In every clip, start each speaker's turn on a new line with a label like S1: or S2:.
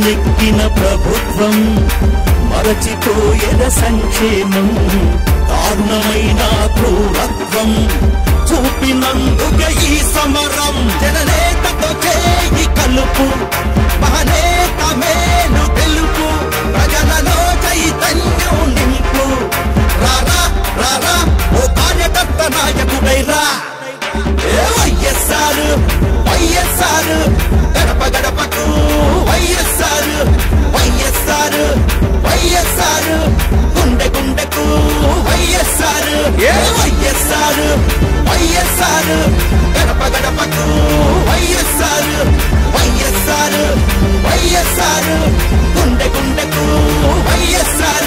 S1: నెక్కిన ప్రభుత్వం మరచిపోయేద సంక్షేమం దారుణమైన క్రూరత్వం చూపినందుక ఈ సమరం జననేతతో చేయి కలుపు మహనేత మేలు తెలుపు ప్రజలలో చైతన్యం నింపు రారా రారా ఓ కార్యకర్త నాయకుడైరా ఏ వైఎస్ఆర్ వైఎస్ఆర్ గడప గడపకు వైఎస్ఆర్ వైఎస్ఆర్ వైఎస్ఆర్ గుండె గుండెకు వైఎస్ఆర్ ఏ వైఎస్ఆర్ వైఎస్ఆర్ గడప గడపకు వైఎస్ఆర్ వైఎస్ఆర్ వైఎస్ఆర్ గుండె గుండెకు వైఎస్ఆర్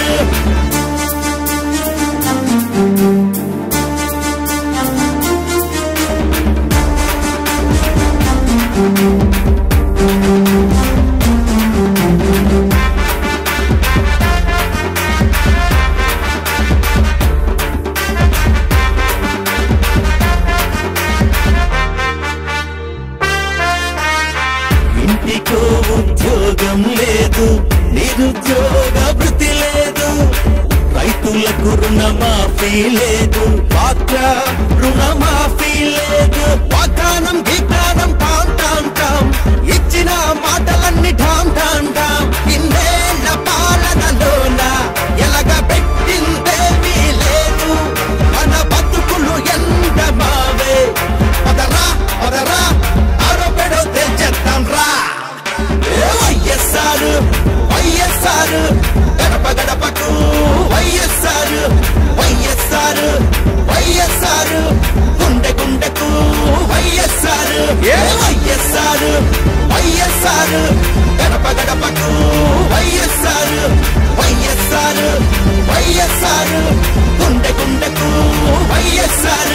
S1: ఇంటికో ఉద్యోగం లేదు నిరుద్యోగ వృత్తి లేదు రైతులకు రుణమాఫీ లేదు పాత్ర రుణమాఫీ లేదు వాగ్దానం గీతానం టాం టాం టాం ఇచ్చిన మాటలన్నీ ఠాం ఠాం ఠాం ఇన్నేళ్ల పాలనలోన ఎలగ పెట్టిందేమీ లేదు మన బతుకులు ఎంత మావే పదరా పదరా ఆరోపెడో తెచ్చేద్దాం రా ఏ వైఎస్ఆర్ వైఎస్ఆర్ గడప గడపకు వైఎస్ఆర్ వైఎస్ఆర్ వైఎస్ఆర్ గుండె గుండెకు వైఎస్ఆర్ ఏ వైఎస్ఆర్ వైఎస్ఆర్ గడప గడపకు వైఎస్ఆర్ వైఎస్ఆర్ వైఎస్ఆర్ గుండె గుండెకు వైఎస్ఆర్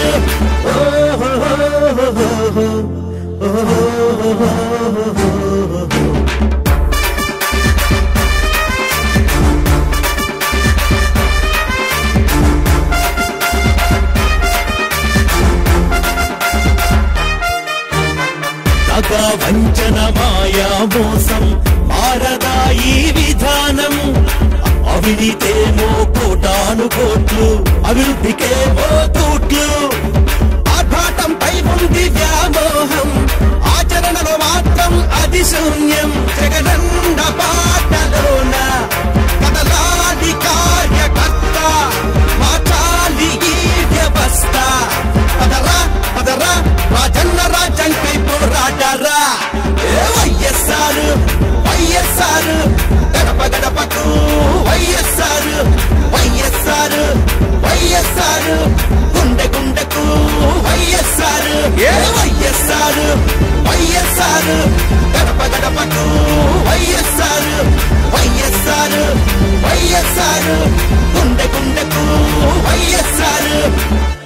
S1: దగ వంచన మాయా మోసం మారదా ఈ విధానం అవినీతేమో కోటాను కోట్లు అభివృద్ధికేమో తూట్లు ఆర్భాటంపై ఉంది వ్యామోహం ఆచరణలో మాత్రం అది శూన్యం జగనంద పాటలోన కదలాది కార్యకర్త మార్చాలి ఈ వ్యవస్థ పదరా పదరా రాజన్న రాజ్యంకై పోరాటరా ఏ వైఎస్ఆర్ వైఎస్ఆర్ గడప గడపకు వైఎస్ఆర్ వైఎస్ఆర్ వైఎస్ఆర్ గుండె గుండెకు వైఎస్ఆర్ ఏ వైఎస్ఆర్ వైఎస్ఆర్ గడప గడపకు వైఎస్ఆర్ వైఎస్ఆర్ వైఎస్ఆర్ గుండె గుండెకు వైఎస్ఆర్